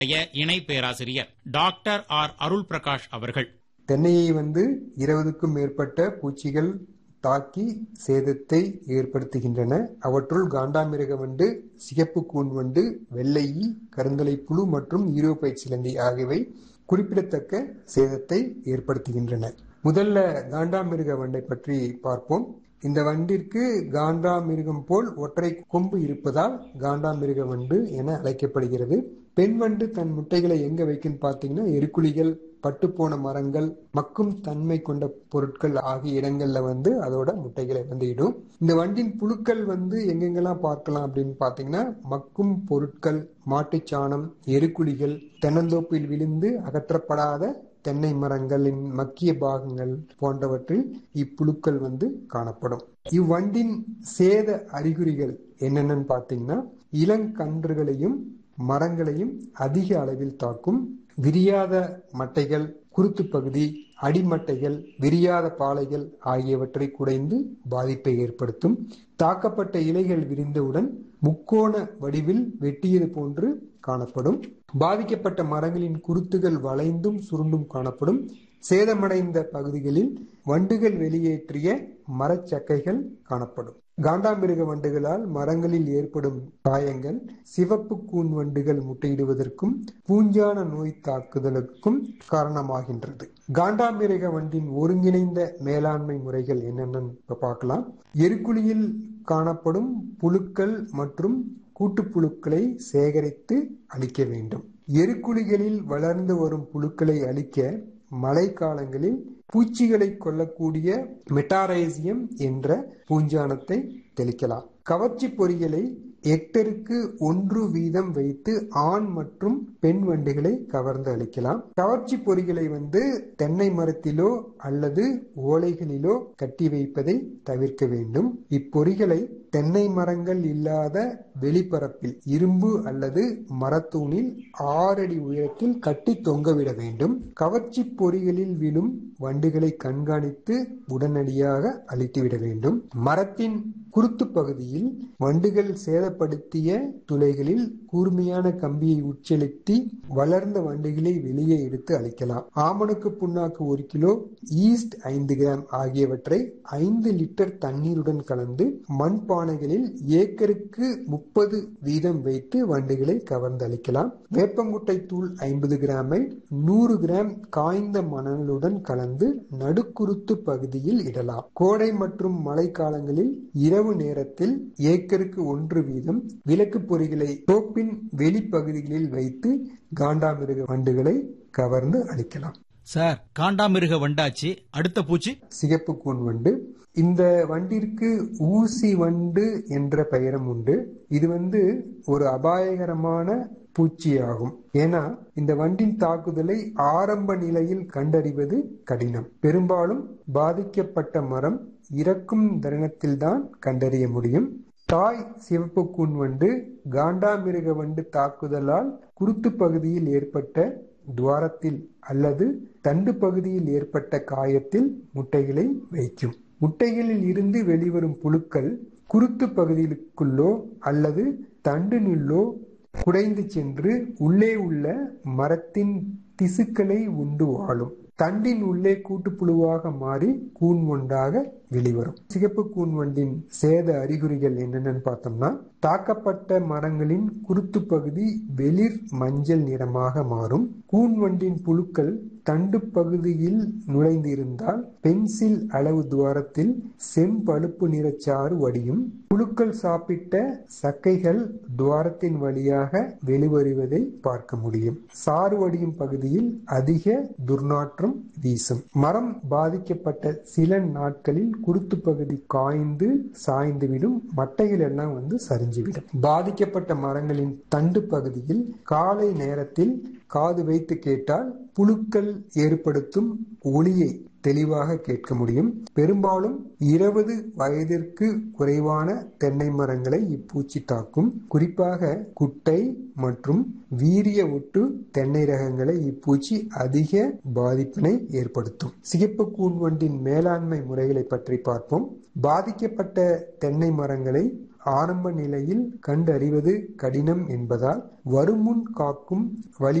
இணை பேராசிரியர் doctor R அருள் பிரகாஷ் அவர்கள் தென்னையை வந்து இருபதுக்கும் மேற்பட்ட பூச்சிகள் தாக்கி சேதத்தை ஏற்படுத்துகின்றன அவற்றுள் காண்டாமிருக வண்டு சிகப்பு கூன் வண்டு வெள்ளையி கருந்தலை புழு மற்றும் ஈரோபைட் சிலந்தி ஆகியவை குறிப்பிடத்தக்க சேதத்தை ஏற்படுத்துகின்றன முதல்ல காண்டாமிருக வண்டை பற்றி பார்ப்போம் இந்த வண்டிற்கு காண்டாமிருகம் போல் ஒற்றை கொம்பு இருப்பதால் காண்டாமிருக வண்டு என அழைக்கப்படுகிறது பெண் வண்டு தன் முட்டைகளை எங்க வைக்குன்னு பாத்தீங்கன்னா எருக்குழிகள் பட்டுப்போன மரங்கள் மக்கும் தன்மை கொண்ட பொருட்கள் ஆகிய இடங்கள்ல வந்து அதோட முட்டைகளை வந்து இடும் இந்த வண்டின் புழுக்கள் வந்து எங்கெங்கெல்லாம் பார்க்கலாம் அப்படின்னு பாத்தீங்கன்னா மக்கும் பொருட்கள் மாட்டுச்சாணம் எருக்குழிகள் தென்னந்தோப்பில் விழுந்து அகற்றப்படாத தென்னை மரங்களின் மக்கிய பாகங்கள் போன்றவற்றில் இப்புழுக்கள் வந்து காணப்படும் இவ்வண்டின் சேத அறிகுறிகள் என்னென்னு பாத்தீங்கன்னா இளங்கன்றுகளையும் மரங்களையும் அதிக அளவில் தாக்கும் விரியாத மட்டைகள் குருத்து பகுதி அடிமட்டைகள் விரியாத பாலைகள் ஆகியவற்றை குடைந்து பாதிப்பை ஏற்படுத்தும் தாக்கப்பட்ட இலைகள் விரிந்தவுடன் முக்கோண வடிவில் வெட்டியது போன்று காணப்படும் பாதிக்கப்பட்ட மரங்களின் குருத்துகள் வளைந்தும் சுருண்டும் காணப்படும் சேதமடைந்த பகுதிகளில் வண்டுகள் வெளியேற்றிய மரச்சக்கைகள் காணப்படும் காண்டாமிருக வண்டுகளால் மரங்களில் ஏற்படும் காயங்கள் சிவப்பு கூன் வண்டுகள் முட்டையிடுவதற்கும் பூஞ்சான நோய் தாக்குதலுக்கும் காரணமாகின்றது காண்டாமிருக வண்டின் ஒருங்கிணைந்த மேலாண்மை முறைகள் என்னென்னு பார்க்கலாம் எருக்குழியில் காணப்படும் புழுக்கள் மற்றும் கூட்டுப்புழுக்களை சேகரித்து அழிக்க வேண்டும் எருக்குழிகளில் வளர்ந்து வரும் புழுக்களை அழிக்க மழை காலங்களில் பூச்சிகளை கொல்லக்கூடிய மெட்டாரைசியம் என்ற பூஞ்சானத்தை தெளிக்கலாம் கவர்ச்சி பொறிகளை ஹெக்டருக்கு ஒன்று வீதம் வைத்து ஆண் மற்றும் பெண் வண்டுகளை கவர்ந்து அளிக்கலாம் கவர்ச்சி பொறிகளை வந்து தென்னை மரத்திலோ அல்லது ஓலைகளிலோ கட்டி வைப்பதை தவிர்க்க வேண்டும் இப்பொறிகளை தென்னை மரங்கள் இல்லாத வெளிப்பரப்பில் இரும்பு அல்லது மரத்தூணில் ஆறடி உயரத்தில் கட்டி தொங்கவிட வேண்டும் கவர்ச்சி பொறிகளில் விழும் வண்டுகளை கண்காணித்து உடனடியாக அழித்துவிட வேண்டும் மரத்தின் குருத்து பகுதியில் வண்டுகள் சேதப்படுத்திய துளைகளில் கூர்மையான கம்பியை உட்செலுத்தி வளர்ந்த வண்டுகளை வெளியே எடுத்து அழிக்கலாம் ஆமணக்கு புண்ணாக்கு ஒரு கிலோ ஈஸ்ட் ஐந்து கிராம் ஆகியவற்றை ஐந்து லிட்டர் தண்ணீருடன் கலந்து மண்பானைகளில் ஏக்கருக்கு முப்பது வீதம் வைத்து வண்டுகளை கவர்ந்து அளிக்கலாம் வேப்பங்குட்டை தூள் ஐம்பது கிராமை நூறு கிராம் காய்ந்த மணலுடன் கலந்து நடுக்குருத்து பகுதியில் இடலாம் கோடை மற்றும் மழை காலங்களில் இரவு நேரத்தில் ஏக்கருக்கு ஒன்று வீதம் விளக்கு பொறிகளை தோப்பின் வெளிப்பகுதிகளில் வைத்து காண்டாமிருக வண்டுகளை கவர்ந்து அழிக்கலாம் சார் காண்டாமிருக வண்டாச்சு அடுத்த பூச்சி சிகப்பு கூன் வண்டு இந்த வண்டிற்கு ஊசி வண்டு என்ற பெயரும் உண்டு இது வந்து ஒரு அபாயகரமான பூச்சியாகும் ஏன்னா இந்த வண்டின் தாக்குதலை ஆரம்ப நிலையில் கண்டறிவது கடினம் பெரும்பாலும் பாதிக்கப்பட்ட மரம் இறக்கும் தருணத்தில்தான் கண்டறிய முடியும் தாய் சிவப்பு கூன் வண்டு காண்டாமிருக வண்டு தாக்குதலால் குருத்து பகுதியில் ஏற்பட்ட துவாரத்தில் அல்லது தண்டு பகுதியில் ஏற்பட்ட காயத்தில் முட்டைகளை வைக்கும் முட்டைகளில் இருந்து வெளிவரும் புழுக்கள் குருத்து பகுதிகளுக்குள்ளோ அல்லது தண்டினுள்ளோ குடைந்து சென்று உள்ளே உள்ள மரத்தின் திசுக்களை உண்டு வாழும் தண்டின் உள்ளே கூட்டுப்புழுவாக மாறி கூன் ஒன்றாக வெளிவரும் சிகப்பு கூன் வண்டின் சேத அறிகுறிகள் என்னென்னு பார்த்தோம்னா தாக்கப்பட்ட மரங்களின் குருத்து பகுதி வெளிர் மஞ்சள் நிறமாக மாறும் கூன் வண்டின் புழுக்கள் தண்டு பகுதியில் நுழைந்திருந்தால் பென்சில் அளவு துவாரத்தில் செம்பழுப்பு நிறச்சாறு வடியும் புழுக்கள் சாப்பிட்ட சக்கைகள் துவாரத்தின் வழியாக வெளிவருவதை பார்க்க முடியும் சாறு வடியும் பகுதியில் அதிக துர்நாற்றம் வீசும் மரம் பாதிக்கப்பட்ட சில நாட்களில் குருத்து பகுதி காய்ந்து சாய்ந்துவிடும் மட்டைகள் எல்லாம் வந்து சரிஞ்சுவிடும் பாதிக்கப்பட்ட மரங்களின் தண்டு பகுதியில் காலை நேரத்தில் காது வைத்து கேட்டால் புழுக்கள் ஏற்படுத்தும் ஒளியை தெளிவாக கேட்க முடியும் பெரும்பாலும் இருபது வயதிற்கு குறைவான தென்னை மரங்களை இப்பூச்சி தாக்கும் குறிப்பாக குட்டை மற்றும் வீரிய ஒட்டு தென்னை ரகங்களை இப்பூச்சி அதிக பாதிப்பினை ஏற்படுத்தும் சிகப்பு கூன்வண்டின் மேலாண்மை முறைகளை பற்றி பார்ப்போம் பாதிக்கப்பட்ட தென்னை மரங்களை ஆரம்ப நிலையில் கண்டறிவது கடினம் என்பதால் வருமுன் காக்கும் வழி